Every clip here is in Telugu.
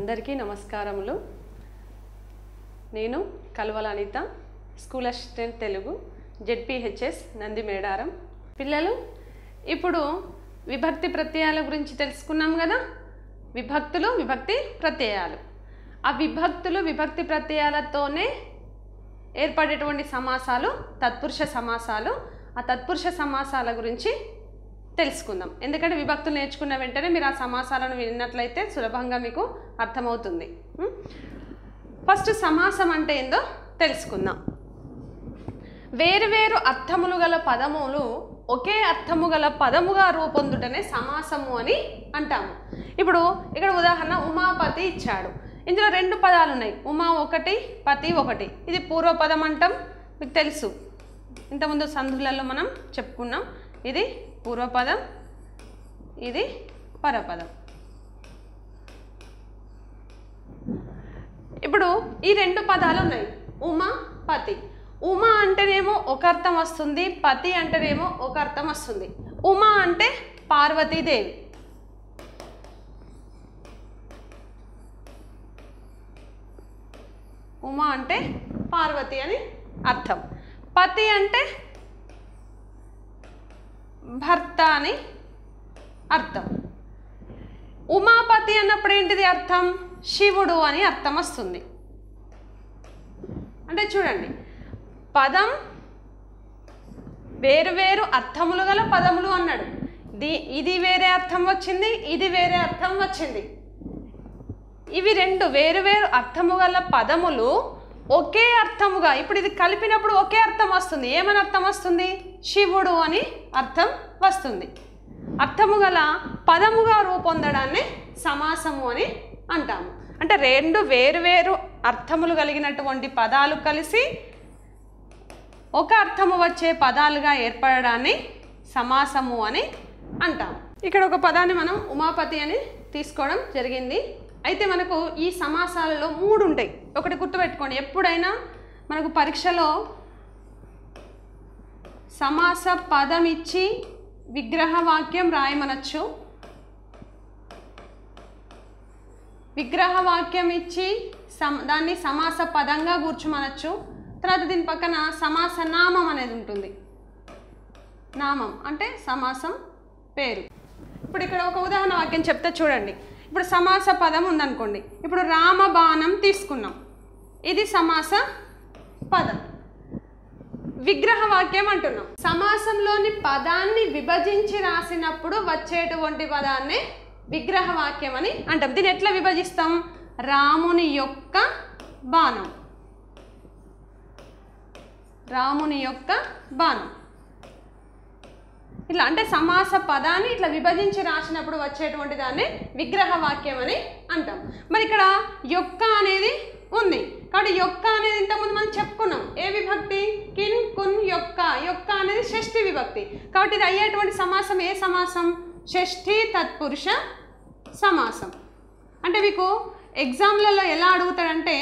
అందరికీ నమస్కారములు నేను Kalvala Anitha school assistant Telugu ZPHS Nandi Medaram పిల్లలు ఇప్పుడు విభక్తి ప్రత్యయాల గురించి తెలుసుకున్నాం కదా విభక్తులు విభక్తి ప్రత్యయాలు ఆ విభక్తులు విభక్తి ప్రత్యయాలతోనే ఏర్పడేటువంటి సమాసాలు తత్పురుష సమాసాలు ఆ తత్పురుష సమాసాల గురించి తెలుసుకుందాం ఎందుకంటే విభక్తులు నేర్చుకున్న వెంటనే మీరు ఆ సమాసాలను విన్నట్లయితే సులభంగా మీకు అర్థమవుతుంది ఉం? ఫస్ట్ సమాసం అంటే ఏందో తెలుసుకుందాం వేరువేరు అర్థములు గల పదములు ఒకే అర్థము గల పదముగా రూపొందుటనే సమాసము అని అంటాము ఇప్పుడు ఇక్కడ ఉదాహరణ ఉమాపతి ఇచ్చాడు ఇందులో రెండు పదాలు ఉన్నాయి ఉమా ఒకటి పతి ఒకటి ఇది పూర్వపదం అంటాం మీకు తెలుసు ఇంతకుముందు సంధులలో మనం చెప్పుకున్నాం ఇది పూర్వపదం ఇది పరపదం ఇప్పుడు ఈ రెండు పదాలు ఉన్నాయి ఉమా పతి ఉమా అంటేనేమో ఒక అర్థం వస్తుంది పతి అంటేనేమో ఒక అర్థం వస్తుంది ఉమా అంటే పార్వతీదేవి ఉమా అంటే పార్వతి అని అర్థం పతి అంటే భర్త అని అర్థం ఉమాపతి అన్నప్పుడు ఏంటిది అర్థం శివుడు అని అర్థం వస్తుంది అంటే చూడండి పదం వేరు వేరు అర్థములు గల పదములు అన్నాడు ది ఇది వేరే అర్థం వచ్చింది ఇది వేరే అర్థం వచ్చింది ఇవి రెండు వేరు వేరు అర్థము గల పదములు ఒకే అర్థముగా ఇప్పుడు ఇది కలిపినప్పుడు ఒకే అర్థం వస్తుంది ఏమని అర్థం వస్తుంది శివుడు అని అర్థం వస్తుంది అర్థము గల పదముగా రూపొందడాన్ని సమాసము అని అంటాము అంటే రెండు వేరు వేరు అర్థములు కలిగినటువంటి పదాలు కలిసి ఒక అర్థము వచ్చే పదాలుగా ఏర్పడడాన్ని సమాసము అని అంటాం ఇక్కడ ఒక పదాన్ని మనం ఉమాపతి అని తీసుకోవడం జరిగింది అయితే మనకు ఈ సమాసాలలో మూడు ఉంటాయి ఒకటి గుర్తుపెట్టుకోండి ఎప్పుడైనా మనకు పరీక్షలో సమాస పదం ఇచ్చి విగ్రహ వాక్యం రాయమనొచ్చు విగ్రహ వాక్యం ఇచ్చి సమ దాన్ని సమాస పదంగా కూర్చోమనొచ్చు తర్వాత దీని పక్కన సమాస నామం అనేది ఉంటుంది నామం అంటే సమాసం పేరు ఇప్పుడు ఇక్కడ ఒక ఉదాహరణ వాక్యం చెప్తే చూడండి ఇప్పుడు సమాస పదం ఉందనుకోండి ఇప్పుడు రామబాణం తీసుకున్నాం ఇది సమాస పదం విగ్రహ వాక్యం అంటున్నాం సమాసంలోని పదాన్ని విభజించి రాసినప్పుడు వచ్చేటువంటి పదాన్ని విగ్రహ వాక్యం అని అంటాం దీన్ని ఎట్లా విభజిస్తాం రాముని యొక్క బాణం రాముని యొక్క బాణం ఇట్లా అంటే సమాస పదాన్ని ఇట్లా విభజించి రాసినప్పుడు వచ్చేటువంటి దాన్ని విగ్రహ వాక్యం అని అంటాం మరి ఇక్కడ యొక్క అనేది ఉంది కాబట్టి యొక్క అనేది ఇంతకుముందు మనం చెప్పుకున్నాం ఏ విభక్తి కిన్ కున్ యొక్క యొక్క అనేది షష్ఠి విభక్తి కాబట్టి ఇది అయ్యేటువంటి సమాసం ఏ సమాసం షష్ఠి తత్పురుష సమాసం అంటే మీకు ఎగ్జామ్లలో ఎలా అడుగుతాడంటే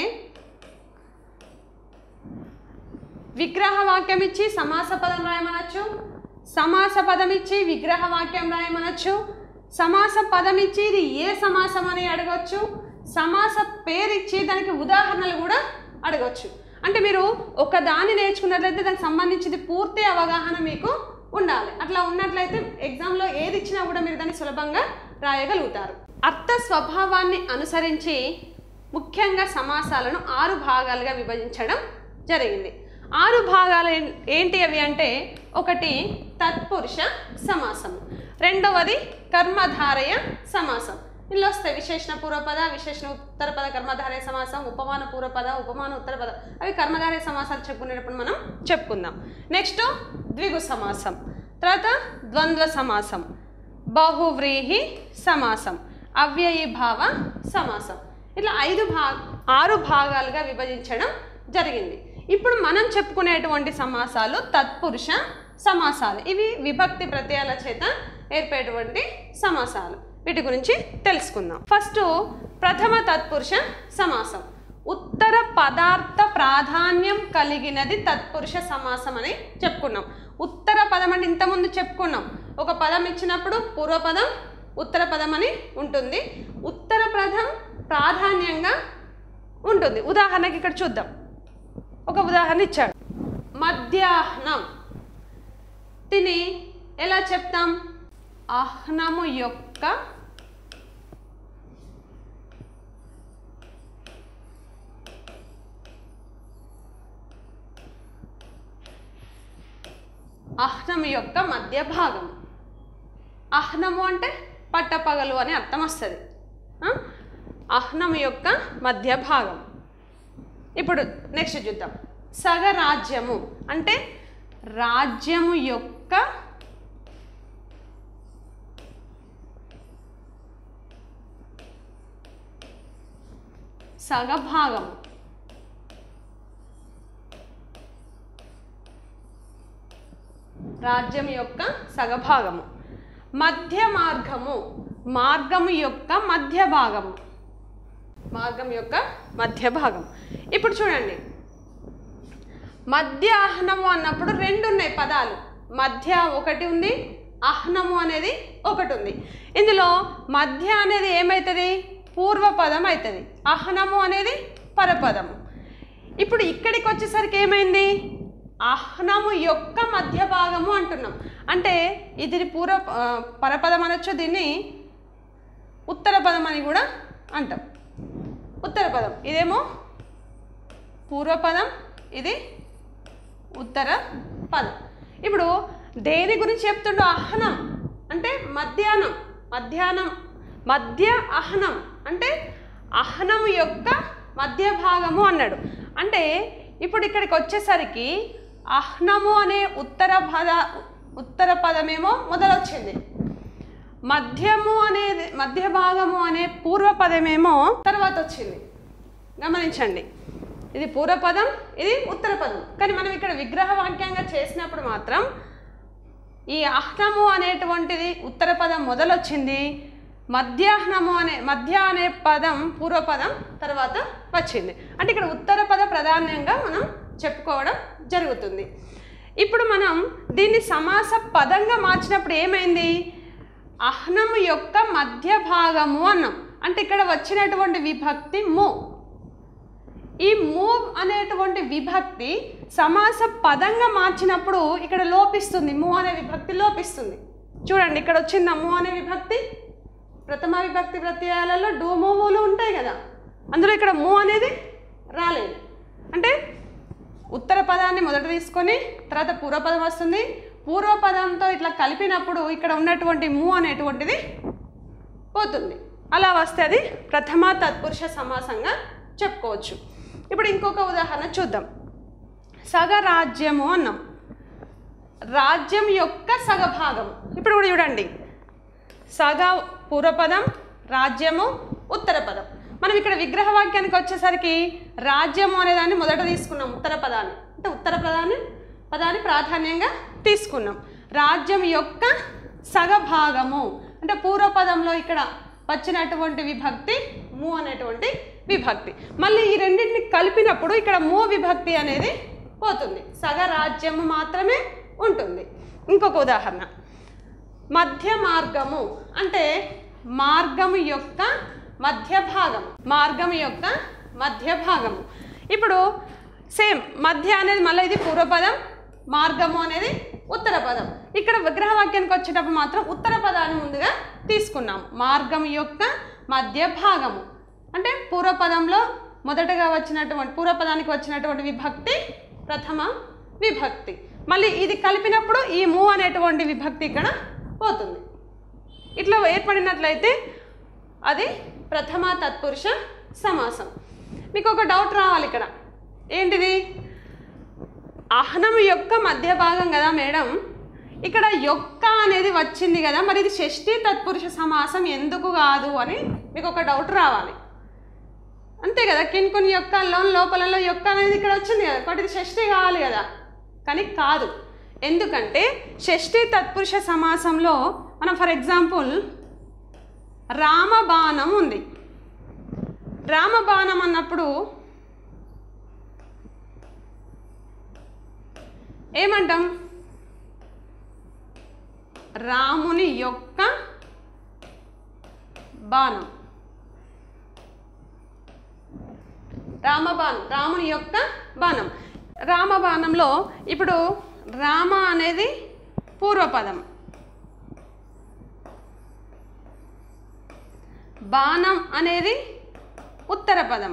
విగ్రహ వాక్యం ఇచ్చి సమాస పదం రాయమనొచ్చు సమాస పదం ఇచ్చి విగ్రహ వాక్యం రాయమనొచ్చు సమాస పదం ఇచ్చి ఇది ఏ సమాసం అని అడగవచ్చు సమాస పేరు ఇచ్చి దానికి ఉదాహరణలు కూడా అడగవచ్చు అంటే మీరు ఒక దాన్ని నేర్చుకున్నట్లయితే దానికి సంబంధించింది పూర్తి అవగాహన మీకు ఉండాలి అట్లా ఉన్నట్లయితే ఎగ్జామ్లో ఏది ఇచ్చినా కూడా మీరు దాన్ని సులభంగా రాయగలుగుతారు అర్థ స్వభావాన్ని అనుసరించి ముఖ్యంగా సమాసాలను ఆరు భాగాలుగా విభజించడం జరిగింది ఆరు భాగాలు ఏం- ఏంటి అవి అంటే ఒకటి తత్పురుష సమాసం రెండవది కర్మధారయ సమాసం ఇందులో వస్తాయి విశేషణ పూర్వపద విశేషణ ఉత్తరపద కర్మధారయ సమాసం ఉపమాన పూర్వపద ఉపమాన ఉత్తరపద అవి కర్మధారయ సమాసాలు చెప్పుకునేటప్పుడు మనం చెప్పుకుందాం నెక్స్ట్ ద్విగు సమాసం తర్వాత ద్వంద్వ సమాసం బహువ్రీహి సమాసం అవ్యయీభావ సమాసం ఇట్లా ఐదు భా ఆరు భాగాలుగా విభజించడం జరిగింది ఇప్పుడు మనం చెప్పుకునేటువంటి సమాసాలు తత్పురుష సమాసాలు ఇవి విభక్తి ప్రత్యయాల చేత ఏర్పడేటువంటి సమాసాలు వీటి గురించి తెలుసుకుందాం ఫస్ట్ ప్రథమ తత్పురుష సమాసం ఉత్తర పదార్థ ప్రాధాన్యం కలిగినది తత్పురుష సమాసం అని చెప్పుకున్నాం ఉత్తర పదం అంటే ఇంతకుముందు చెప్పుకున్నాం ఒక పదం ఇచ్చినప్పుడు పూర్వపదం ఉత్తర పదం అని ఉంటుంది ఉత్తర పదం ప్రాధాన్యంగా ఉంటుంది ఉదాహరణకి ఇక్కడ చూద్దాం ఒక ఉదాహరణ ఇచ్చాడు మధ్యాహ్నం తిని ఎలా చెప్తాం అహ్నము యొక్క అహ్నము యొక్క మధ్య భాగం అహ్నము అంటే పట్టపగలు అని అర్థం వస్తుంది ఆ? అహ్నము యొక్క మధ్య భాగం ఇప్పుడు నెక్స్ట్ చూద్దాం సగరాజ్యము అంటే రాజ్యము యొక్క సగభాగము రాజ్యం యొక్క సగభాగము మధ్య మార్గము మార్గము యొక్క మధ్య భాగము మార్గం యొక్క మధ్య భాగం ఇప్పుడు చూడండి మధ్య అహ్నము అన్నప్పుడు రెండు ఉన్నాయి పదాలు మధ్య ఒకటి ఉంది అహ్నము అనేది ఒకటి ఉంది ఇందులో మధ్య అనేది ఏమవుతుంది పూర్వపదం అవుతుంది అహ్నము అనేది పరపదము ఇప్పుడు ఇక్కడికి వచ్చేసరికి ఏమైంది అహ్నము యొక్క మధ్య భాగము అంటున్నాం అంటే ఇది పూర్వ ఆ, పరపదం అనొచ్చు దీన్ని ఉత్తర పదం అని కూడా అంటాం ఉత్తర పదం ఇదేమో పూర్వపదం ఇది ఉత్తర పదం ఇప్పుడు దేని గురించి చెప్తుండో అహనం అంటే మధ్యాహ్నం మధ్యాహ్నం మధ్య అహనం అంటే అహనం యొక్క మధ్య భాగము అన్నాడు అంటే ఇప్పుడు ఇక్కడికి వచ్చేసరికి అహ్నము అనే ఉత్తర పద ఉత్తర పదమేమో మొదలొచ్చింది మధ్యము అనేది మధ్య భాగము అనే పూర్వపదమేమో తర్వాత వచ్చింది గమనించండి ఇది పూర్వపదం ఇది ఉత్తర పదం కానీ మనం ఇక్కడ విగ్రహ వాక్యంగా చేసినప్పుడు మాత్రం ఈ అహ్నము అనేటువంటిది ఉత్తర పదం మొదలొచ్చింది మధ్యాహ్నము అనే మధ్య అనే పదం పూర్వపదం తర్వాత వచ్చింది అంటే ఇక్కడ ఉత్తర పద ప్రాధాన్యంగా మనం చెప్పుకోవడం జరుగుతుంది ఇప్పుడు మనం దీన్ని సమాస పదంగా మార్చినప్పుడు ఏమైంది అహ్నము యొక్క మధ్య భాగము అన్నాం అంటే ఇక్కడ వచ్చినటువంటి విభక్తి ము ఈ మూవ్ అనేటువంటి విభక్తి సమాస పదంగా మార్చినప్పుడు ఇక్కడ లోపిస్తుంది ము అనే విభక్తి లోపిస్తుంది చూడండి ఇక్కడ వచ్చింది ము అనే విభక్తి ప్రథమ విభక్తి ప్రత్యయాలలో డూ మూవులు ఉంటాయి కదా అందులో ఇక్కడ ము అనేది రాలేదు అంటే ఉత్తర పదాన్ని మొదట తీసుకొని తర్వాత పూర్వపదం వస్తుంది పూర్వపదంతో ఇట్లా కలిపినప్పుడు ఇక్కడ ఉన్నటువంటి ము అనేటువంటిది పోతుంది అలా వస్తే అది ప్రథమ తత్పురుష సమాసంగా చెప్పుకోవచ్చు ఇప్పుడు ఇంకొక ఉదాహరణ చూద్దాం సగరాజ్యము అన్నాం రాజ్యం యొక్క సగభాగం ఇప్పుడు కూడా చూడండి సగ పూర్వపదం రాజ్యము ఉత్తర పదం మనం ఇక్కడ విగ్రహ వాక్యానికి వచ్చేసరికి రాజ్యము అనే దాన్ని మొదట తీసుకున్నాం ఉత్తర పదాన్ని అంటే ఉత్తర పదాన్ని పదాన్ని ప్రాధాన్యంగా తీసుకున్నాం రాజ్యం యొక్క సగభాగము అంటే పూర్వపదంలో ఇక్కడ వచ్చినటువంటి విభక్తి ము అనేటువంటి విభక్తి మళ్ళీ ఈ రెండింటిని కలిపినప్పుడు ఇక్కడ మూ విభక్తి అనేది పోతుంది సగ రాజ్యము మాత్రమే ఉంటుంది ఇంకొక ఉదాహరణ మధ్య మార్గము అంటే మార్గము యొక్క మధ్య భాగం మార్గము యొక్క మధ్య భాగము ఇప్పుడు సేమ్ మధ్య అనేది మళ్ళీ ఇది పూర్వపదం మార్గము అనేది ఉత్తర పదం ఇక్కడ విగ్రహ వాక్యానికి వచ్చేటప్పుడు మాత్రం ఉత్తర పదాన్ని ముందుగా తీసుకున్నాం మార్గం యొక్క మధ్య భాగము అంటే పూర్వపదంలో మొదటగా వచ్చినటువంటి పూర్వపదానికి వచ్చినటువంటి విభక్తి ప్రథమ విభక్తి మళ్ళీ ఇది కలిపినప్పుడు ఈ ము అనేటువంటి విభక్తి ఇక్కడ పోతుంది ఇట్లా ఏర్పడినట్లయితే అది ప్రథమ తత్పురుష సమాసం మీకు ఒక డౌట్ రావాలి ఇక్కడ ఏంటిది అహనం యొక్క మధ్య భాగం కదా మేడం ఇక్కడ యొక్క అనేది వచ్చింది కదా మరి ఇది షష్ఠి తత్పురుష సమాసం ఎందుకు కాదు అని మీకు ఒక డౌట్ రావాలి అంతే కదా కిన్కుని యొక్క లోన్ లోపలలో యొక్క అనేది ఇక్కడ వచ్చింది కదా కాబట్టి ఇది షష్ఠి కావాలి కదా కానీ కాదు ఎందుకంటే షష్ఠి తత్పురుష సమాసంలో మనం ఫర్ ఎగ్జాంపుల్ రామబాణం ఉంది రామబాణం అన్నప్పుడు ఏమంటాం రాముని యొక్క బాణం రామబాణం రాముని యొక్క బాణం రామబాణంలో ఇప్పుడు రామ అనేది పూర్వపదం బాణం అనేది ఉత్తర పదం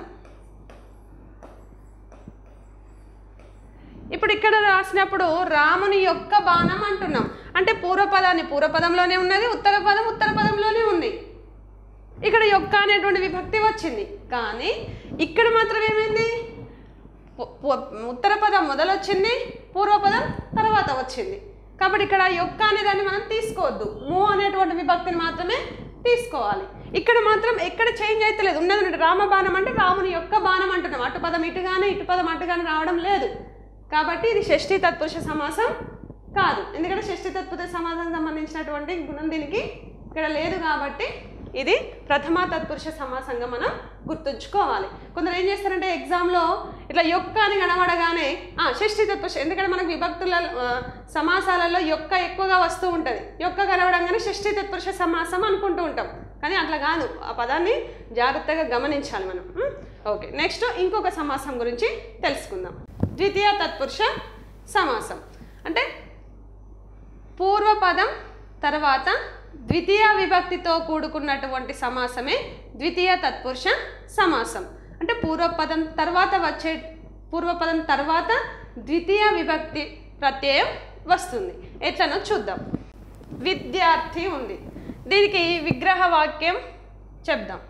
ఇప్పుడు ఇక్కడ రాసినప్పుడు రాముని యొక్క బాణం అంటున్నాం అంటే పూర్వపదాన్ని పూర్వపదంలోనే ఉన్నది ఉత్తర పదం ఉత్తర పదంలోనే ఉంది ఇక్కడ యొక్క అనేటువంటి విభక్తి వచ్చింది కానీ ఇక్కడ మాత్రం ఏమైంది పు- పు- ఉత్తర పదం మొదలొచ్చింది పూర్వపదం తర్వాత వచ్చింది కాబట్టి ఇక్కడ యొక్క అనే దాన్ని మనం తీసుకోవద్దు ము అనేటువంటి విభక్తిని మాత్రమే తీసుకోవాలి ఇక్కడ మాత్రం ఎక్కడ చేంజ్ అయితే లేదు ఉన్నది ఉన్నట్టు రామబాణం అంటే రాముని యొక్క బాణం అంటున్నాం అటు పదం ఇటుగానే ఇటు పదం అటుగానే రావడం లేదు కాబట్టి ఇది షష్ఠీ తత్పురుష సమాసం కాదు ఎందుకంటే షష్ఠీ తత్పురుష సమాసం సంబంధించినటువంటి గుణం దీనికి ఇక్కడ లేదు కాబట్టి ఇది ప్రథమ తత్పురుష సమాసంగా మనం గుర్తుంచుకోవాలి కొందరు ఏం చేస్తారంటే ఎగ్జామ్లో ఇట్లా యొక్క అని కనబడగానే ఆ, షష్ఠీ తత్పురుష ఎందుకంటే మనకు విభక్తుల ఆ, సమాసాలలో యొక్క ఎక్కువగా వస్తూ ఉంటుంది యొక్క కనబడంగానే షష్ఠీ తత్పురుష సమాసం అనుకుంటూ ఉంటాం కానీ అట్లా కాదు ఆ పదాన్ని జాగ్రత్తగా గమనించాలి మనం ఉం? ఓకే నెక్స్ట్ ఇంకొక సమాసం గురించి తెలుసుకుందాం ద్వితీయ తత్పురుష సమాసం అంటే పూర్వపదం తర్వాత ద్వితీయ విభక్తితో కూడుకున్నటువంటి సమాసమే ద్వితీయ తత్పురుష సమాసం అంటే పూర్వపదం తర్వాత వచ్చే పూర్వపదం తర్వాత ద్వితీయ విభక్తి ప్రత్యయం వస్తుంది ఎట్లనో చూద్దాం విద్యార్థి ఉంది దీనికి విగ్రహ వాక్యం చెప్దాం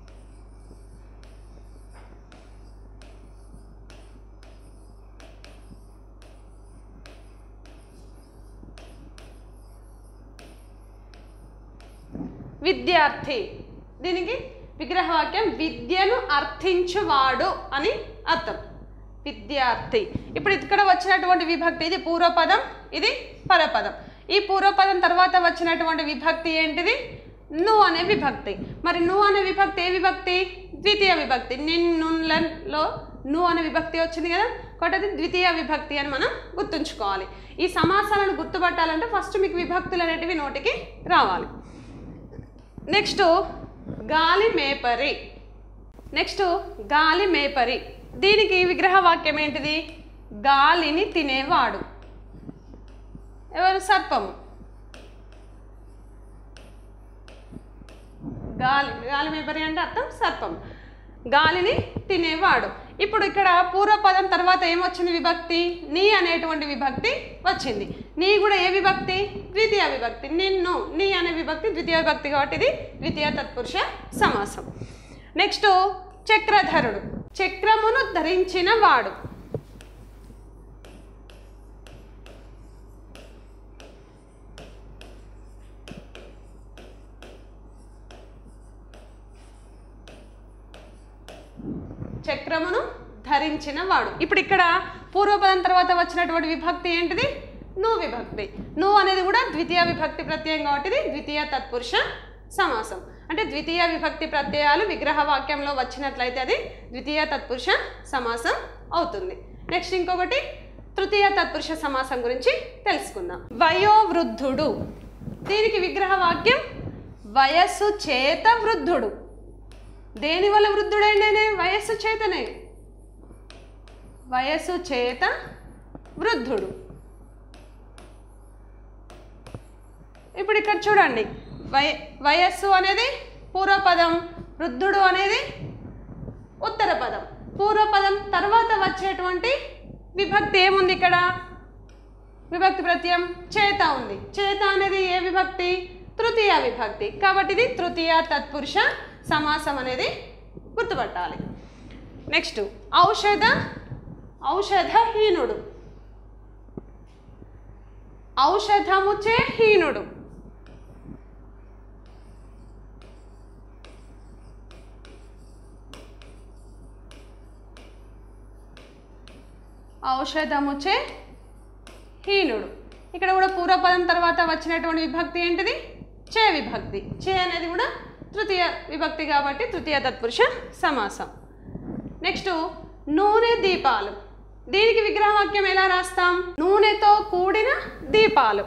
విద్యార్థి దీనికి విగ్రహవాక్యం విద్యను అర్థించువాడు అని అర్థం విద్యార్థి ఇప్పుడు ఇక్కడ వచ్చినటువంటి విభక్తి ఇది పూర్వపదం ఇది పరపదం ఈ పూర్వపదం తర్వాత వచ్చినటువంటి విభక్తి ఏంటిది ను అనే విభక్తి మరి ను అనే విభక్తి ఏ విభక్తి ద్వితీయ విభక్తి నిన్నులలో ను అనే విభక్తి వచ్చింది కదా కాబట్టి అది ద్వితీయ విభక్తి అని మనం గుర్తుంచుకోవాలి ఈ సమాసాలను గుర్తుపట్టాలంటే ఫస్ట్ మీకు విభక్తులు అనేటివి నోటికి రావాలి నెక్స్ట్ గాలి మేపరి నెక్స్ట్ గాలి మేపరి దీనికి విగ్రహ వాక్యం ఏంటిది గాలిని తినేవాడు ఎవరు సర్పము గాలి గాలి మేపరి అంటే అర్థం సర్పం గాలిని తినేవాడు ఇప్పుడు ఇక్కడ పూర్వపదం తర్వాత ఏమొచ్చింది విభక్తి నీ అనేటువంటి విభక్తి వచ్చింది నీ కూడా ఏ విభక్తి ద్వితీయ విభక్తి నిన్ను నీ అనే విభక్తి ద్వితీయ విభక్తి కాబట్టి ఇది ద్వితీయ తత్పురుష సమాసం నెక్స్ట్ చక్రధరుడు చక్రమును ధరించిన వాడు చక్రమును ధరించిన వాడు ఇప్పుడు ఇక్కడ పూర్వపదం తర్వాత వచ్చినటువంటి విభక్తి ఏంటిది ను విభక్తి ను అనేది కూడా ద్వితీయ విభక్తి ప్రత్యయం కాబట్టి ఇది ద్వితీయ తత్పురుష సమాసం అంటే ద్వితీయ విభక్తి ప్రత్యయాలు విగ్రహ వాక్యంలో వచ్చినట్లయితే అది ద్వితీయ తత్పురుష సమాసం అవుతుంది నెక్స్ట్ ఇంకొకటి తృతీయ తత్పురుష సమాసం గురించి తెలుసుకుందాం వయోవృద్ధుడు దీనికి విగ్రహ వాక్యం వయస్సు చేత వృద్ధుడు దేని వల్ల వృద్ధుడైండేనే వయస్సు చేతనే వయస్సు చేత వృద్ధుడు ఇప్పుడు ఇక్కడ చూడండి వయ వయస్సు అనేది పూర్వపదం వృద్ధుడు అనేది ఉత్తర పదం పూర్వపదం తర్వాత వచ్చేటువంటి విభక్తి ఏముంది ఇక్కడ విభక్తి ప్రత్యయం చేత ఉంది చేత అనేది ఏ విభక్తి తృతీయ విభక్తి కాబట్టి ఇది తృతీయ తత్పురుష సమాసం అనేది గుర్తుపట్టాలి నెక్స్ట్ ఔషధ ఔషధహీనుడు ఔషధముచే హీనుడు ఔషధముచే హీనుడు ఇక్కడ కూడా పూర్వపదం తర్వాత వచ్చినటువంటి విభక్తి ఏంటిది చే విభక్తి చే అనేది కూడా తృతీయ విభక్తి కాబట్టి తృతీయ తత్పురుష సమాసం నెక్స్ట్ నూనె దీపాలు దీనికి విగ్రహవాక్యం ఎలా రాస్తాం నూనెతో కూడిన దీపాలు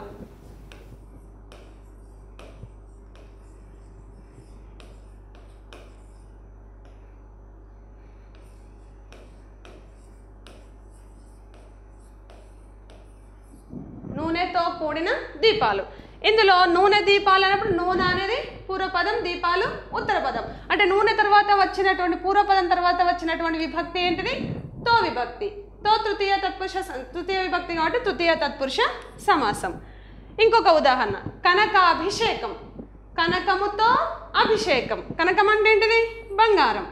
నూనెతో కూడిన దీపాలు ఇందులో నూనె దీపాలు అన్నప్పుడు నూనె అనేది పూర్వపదం దీపాలు ఉత్తర పదం అంటే నూనె తర్వాత వచ్చినటువంటి పూర్వపదం తర్వాత వచ్చినటువంటి విభక్తి ఏంటిది తో విభక్తి తో తృతీయ తత్పురుష స- తృతీయ విభక్తి కాబట్టి తృతీయ తత్పురుష సమాసం ఇంకొక ఉదాహరణ కనకాభిషేకం కనకముతో అభిషేకం కనకం అంటే ఏంటిది బంగారం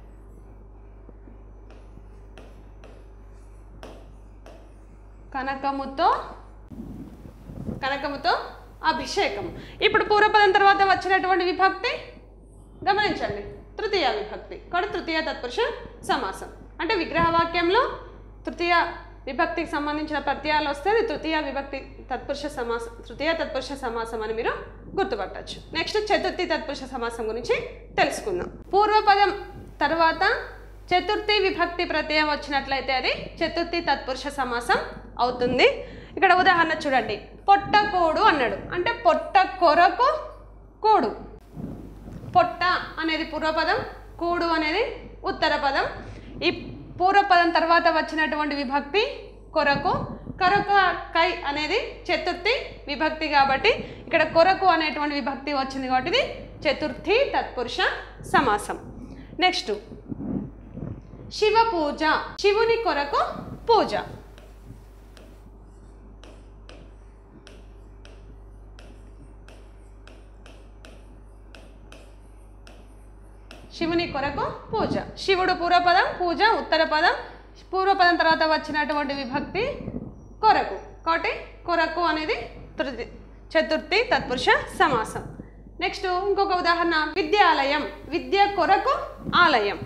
కనకముతో కనకముతో అభిషేకం ఇప్పుడు పూర్వపదం తర్వాత వచ్చినటువంటి విభక్తి గమనించండి తృతీయ విభక్తి కూడా తృతీయ తత్పురుష సమాసం అంటే విగ్రహవాక్యంలో తృతీయ విభక్తికి సంబంధించిన ప్రత్యయాలు వస్తే అది తృతీయ విభక్తి తత్పురుష సమాసం తృతీయ తత్పురుష సమాసం అని మీరు గుర్తుపట్టచ్చు నెక్స్ట్ చతుర్థి తత్పురుష సమాసం గురించి తెలుసుకుందాం పూర్వపదం తర్వాత చతుర్థి విభక్తి ప్రత్యయం వచ్చినట్లయితే అది చతుర్థి తత్పురుష సమాసం అవుతుంది ఇక్కడ ఉదాహరణ చూడండి పొట్ట కోడు అన్నాడు అంటే పొట్ట కొరకు కోడు పొట్ట అనేది పూర్వపదం కూడు అనేది ఉత్తర పదం ఈ పూర్వపదం తర్వాత వచ్చినటువంటి విభక్తి కొరకు కొరకు కై అనేది చతుర్థి విభక్తి కాబట్టి ఇక్కడ కొరకు అనేటువంటి విభక్తి వచ్చింది కాబట్టి ఇది చతుర్థి తత్పురుష సమాసం నెక్స్ట్ శివ పూజ శివుని కొరకు పూజ శివుని కొరకు పూజ శివుడు పూర్వపదం పూజ ఉత్తర పదం పూర్వపదం తర్వాత వచ్చినటువంటి విభక్తి కొరకు కాబట్టి కొరకు అనేది తృతి చతుర్థి తత్పురుష సమాసం నెక్స్ట్ ఇంకొక ఉదాహరణ విద్యాలయం విద్య కొరకు ఆలయం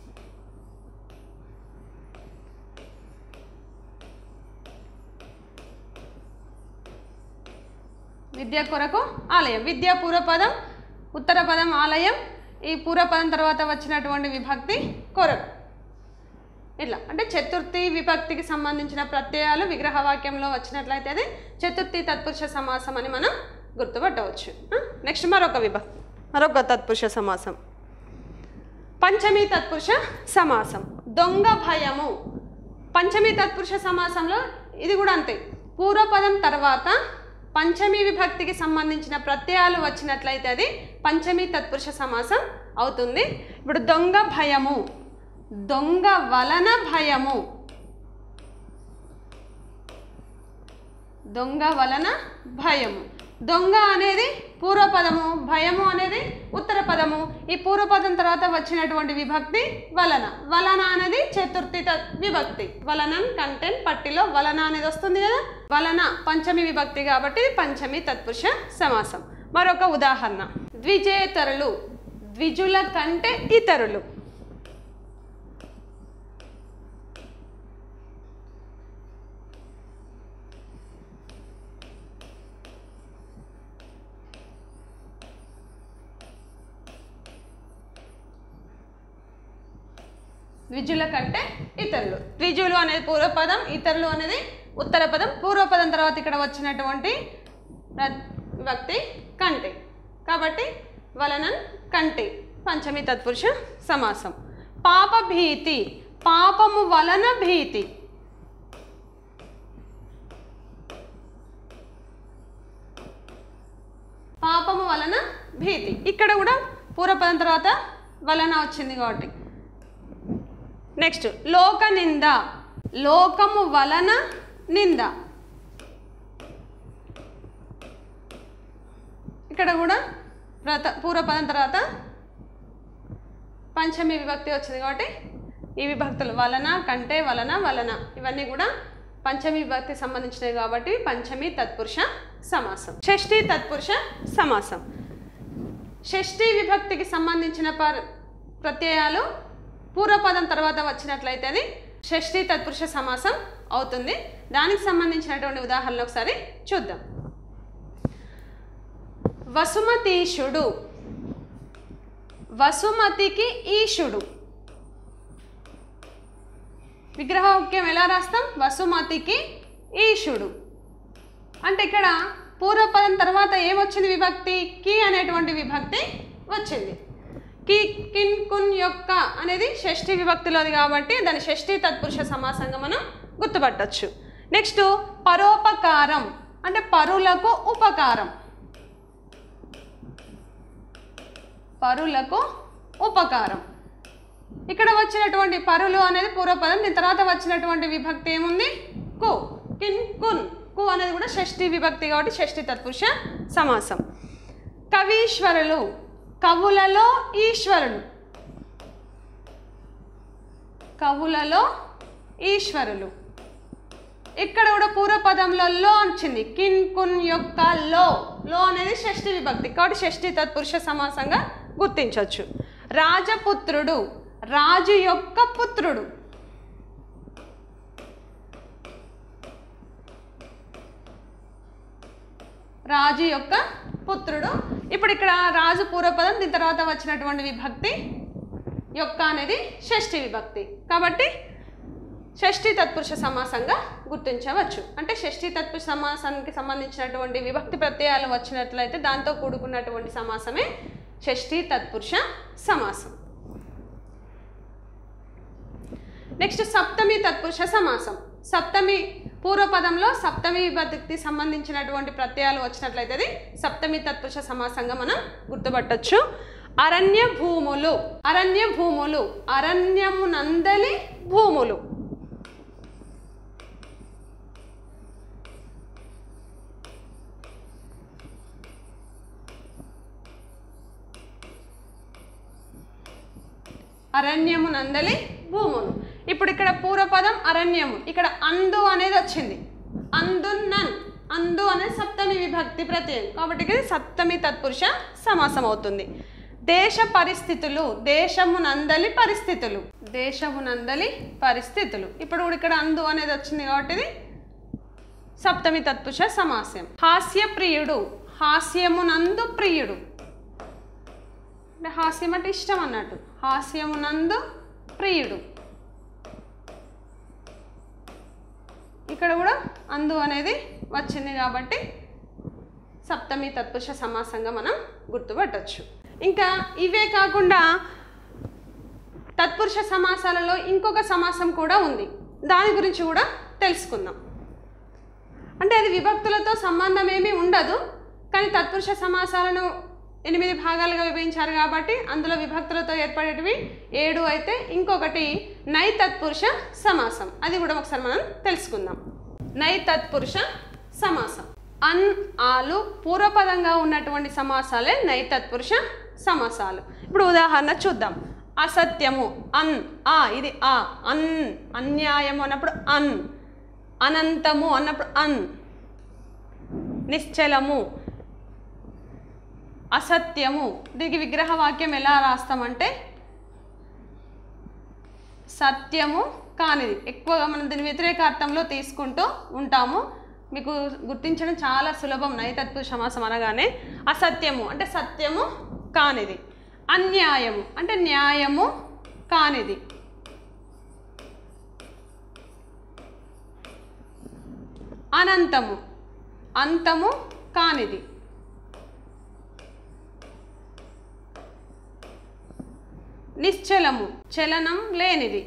విద్య కొరకు ఆలయం విద్య పూర్వపదం ఉత్తర పదం ఆలయం ఈ పూర్వపదం తర్వాత వచ్చినటువంటి విభక్తి కొరకు ఇట్లా అంటే చతుర్థి విభక్తికి సంబంధించిన ప్రత్యయాలు విగ్రహవాక్యంలో వచ్చినట్లయితే అది చతుర్థి తత్పురుష సమాసం అని మనం గుర్తుపట్టవచ్చు నెక్స్ట్ మరొక విభక్తి మరొక తత్పురుష సమాసం పంచమి తత్పురుష సమాసం దొంగ భయము పంచమి తత్పురుష సమాసంలో ఇది కూడా అంతే పూర్వపదం తర్వాత పంచమి విభక్తికి సంబంధించిన ప్రత్యయాలు వచ్చినట్లయితే అది పంచమి తత్పురుష సమాసం అవుతుంది ఇప్పుడు దొంగ భయము దొంగ వలన భయము దొంగ వలన భయము దొంగ అనేది పూర్వపదము భయము అనేది ఉత్తర పదము ఈ పూర్వపదం తర్వాత వచ్చినటువంటి విభక్తి వలన వలన అనేది చతుర్థి త- విభక్తి వలనం కంటెంట్ పట్టిలో వలన అనేది వస్తుంది కదా వలన పంచమి విభక్తి కాబట్టి ఇది పంచమి తత్పురుష సమాసం మరొక ఉదాహరణ ద్విజేతరులు ద్విజుల కంటే ఇతరులు ద్విజుల కంటే ఇతరులు ద్విజులు అనేది పూర్వపదం ఇతరులు అనేది ఉత్తర పదం పూర్వపదం తర్వాత ఇక్కడ వచ్చినటువంటి ప్ర- విభక్తి కంటి కాబట్టి వలనన్ కంటి పంచమి తత్పురుష సమాసం పాప భీతి పాపము వలన భీతి పాపము వలన భీతి ఇక్కడ కూడా పూర్వపదం తర్వాత వలన వచ్చింది కాబట్టి నెక్స్ట్ లోక నింద లోకము వలన నింద ఇక్కడ కూడా ప్రత పూర్వపదం తర్వాత పంచమి విభక్తి వచ్చింది కాబట్టి ఈ విభక్తులు వలన కంటే వలన వలన ఇవన్నీ కూడా పంచమి విభక్తి సంబంధించినవి కాబట్టి పంచమి తత్పురుష సమాసం షష్ఠి తత్పురుష సమాసం షష్ఠి విభక్తికి సంబంధించిన పర్ ప్రత్యయాలు పూర్వపదం తర్వాత వచ్చినట్లయితే అది షష్ఠి తత్పురుష సమాసం అవుతుంది దానికి సంబంధించినటువంటి ఉదాహరణ ఒకసారి చూద్దాం వసుమతీషుడు వసుమతికి ఈషుడు విగ్రహవాక్యం ఎలా రాస్తాం వసుమతికి ఈషుడు అంటే ఇక్కడ పూర్వపదం తర్వాత ఏమొచ్చింది విభక్తి కి అనేటువంటి విభక్తి వచ్చింది కి కిన్ కున్ యొక్క అనేది షష్ఠి విభక్తిలోది కాబట్టి దాని షష్ఠి తత్పురుష సమాసంగా మనం గుర్తుపట్టచ్చు నెక్స్ట్ పరోపకారం అంటే పరులకు ఉపకారం పరులకు ఉపకారం ఇక్కడ వచ్చినటువంటి పరులు అనేది పూర్వపదం దీని తర్వాత వచ్చినటువంటి విభక్తి ఏముంది కు కిన్ కున్ కు అనేది కూడా షష్ఠి విభక్తి కాబట్టి షష్ఠి తత్పురుష సమాసం కవీశ్వరులు కవులలో ఈశ్వరులు కవులలో ఈశ్వరులు ఇక్కడ కూడా పూర్వపదంలో లో వచ్చింది కిన్ కున్ యొక్క లో లో అనేది షష్ఠి విభక్తి కాబట్టి షష్ఠి తత్పురుష సమాసంగా గుర్తించవచ్చు రాజపుత్రుడు రాజు యొక్క పుత్రుడు రాజు యొక్క పుత్రుడు ఇప్పుడు ఇక్కడ రాజు పూర్వపదం దీని తర్వాత వచ్చినటువంటి విభక్తి యొక్క అనేది షష్ఠి విభక్తి కాబట్టి షష్ఠి తత్పురుష సమాసంగా గుర్తించవచ్చు అంటే షష్ఠి తత్పురుష సమాసానికి సంబంధించినటువంటి విభక్తి ప్రత్యయాలు వచ్చినట్లయితే దాంతో కూడుకున్నటువంటి సమాసమే షష్ఠి తత్పురుష సమాసం నెక్స్ట్ సప్తమి తత్పురుష సమాసం సప్తమి పూర్వపదంలో సప్తమి విభక్తికి సంబంధించినటువంటి ప్రత్యయాలు వచ్చినట్లయితే అది సప్తమి తత్పురుష సమాసంగా మనం గుర్తుపట్టొచ్చు అరణ్య భూములు అరణ్య భూములు అరణ్యమునందలి భూములు అరణ్యము నందలి భూములు ఇప్పుడు ఇక్కడ పూర్వపదం అరణ్యము ఇక్కడ అందు అనేది వచ్చింది అందు నన్ అందు అనేది సప్తమి విభక్తి ప్రత్యయం కాబట్టి ఇది సప్తమి తత్పురుష సమాసం అవుతుంది దేశ పరిస్థితులు దేశమునందలి పరిస్థితులు దేశమునందలి పరిస్థితులు ఇప్పుడు కూడా ఇక్కడ అందు అనేది వచ్చింది కాబట్టి ఇది సప్తమి తత్పురుష సమాసం హాస్య ప్రియుడు హాస్యమునందు ప్రియుడు అంటే హాస్యం అంటే ఇష్టం అన్నట్టు హాస్యమునందు ప్రియుడు ఇక్కడ కూడా అందు అనేది వచ్చింది కాబట్టి సప్తమి తత్పురుష సమాసంగా మనం గుర్తుపట్టచ్చు ఇంకా ఇవే కాకుండా తత్పురుష సమాసాలలో ఇంకొక సమాసం కూడా ఉంది దాని గురించి కూడా తెలుసుకుందాం అంటే అది విభక్తులతో సంబంధం ఏమీ ఉండదు కానీ తత్పురుష సమాసాలను ఎనిమిది భాగాలుగా విభజించారు కాబట్టి అందులో విభక్తులతో ఏర్పడేటివి ఏడు అయితే ఇంకొకటి నై తత్పురుష సమాసం అది కూడా ఒకసారి మనం తెలుసుకుందాం నై తత్పురుష సమాసం అన్ ఆలు పూర్వపదంగా ఉన్నటువంటి సమాసాలే నై తత్పురుష సమాసాలు ఇప్పుడు ఉదాహరణ చూద్దాం అసత్యము అన్ ఆ ఇది ఆ అన్ అన్యాయము అన్నప్పుడు అన్ అనంతము అన్నప్పుడు అన్ నిశ్చలము అసత్యము దీనికి విగ్రహ వాక్యం ఎలా రాస్తామంటే సత్యము కానిది ఎక్కువగా మనం దీని వ్యతిరేక అర్థంలో తీసుకుంటూ ఉంటాము మీకు గుర్తించడం చాలా సులభం నైతత్వ సమాసం అనగానే అసత్యము అంటే సత్యము కానిది అన్యాయము అంటే న్యాయము కానిది అనంతము అంతము కానిది నిశ్చలము చలనం లేనిది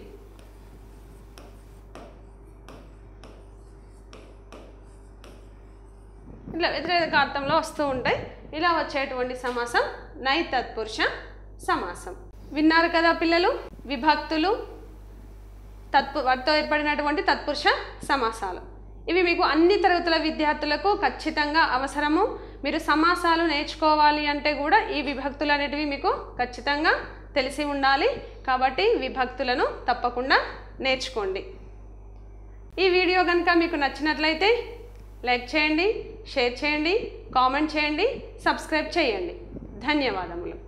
ఇట్లా వ్యతిరేక అర్థంలో వస్తూ ఉంటాయి ఇలా వచ్చేటువంటి సమాసం నై తత్పురుష సమాసం విన్నారు కదా పిల్లలు విభక్తులు తత్పు వాటితో ఏర్పడినటువంటి తత్పురుష సమాసాలు ఇవి మీకు అన్ని తరగతుల విద్యార్థులకు ఖచ్చితంగా అవసరము మీరు సమాసాలు నేర్చుకోవాలి అంటే కూడా ఈ విభక్తులు అనేటివి మీకు ఖచ్చితంగా తెలిసి ఉండాలి కాబట్టి విభక్తులను తప్పకుండా నేర్చుకోండి ఈ వీడియో కనుక మీకు నచ్చినట్లయితే లైక్ చేయండి షేర్ చేయండి కామెంట్ చేయండి సబ్స్క్రైబ్ చేయండి ధన్యవాదములు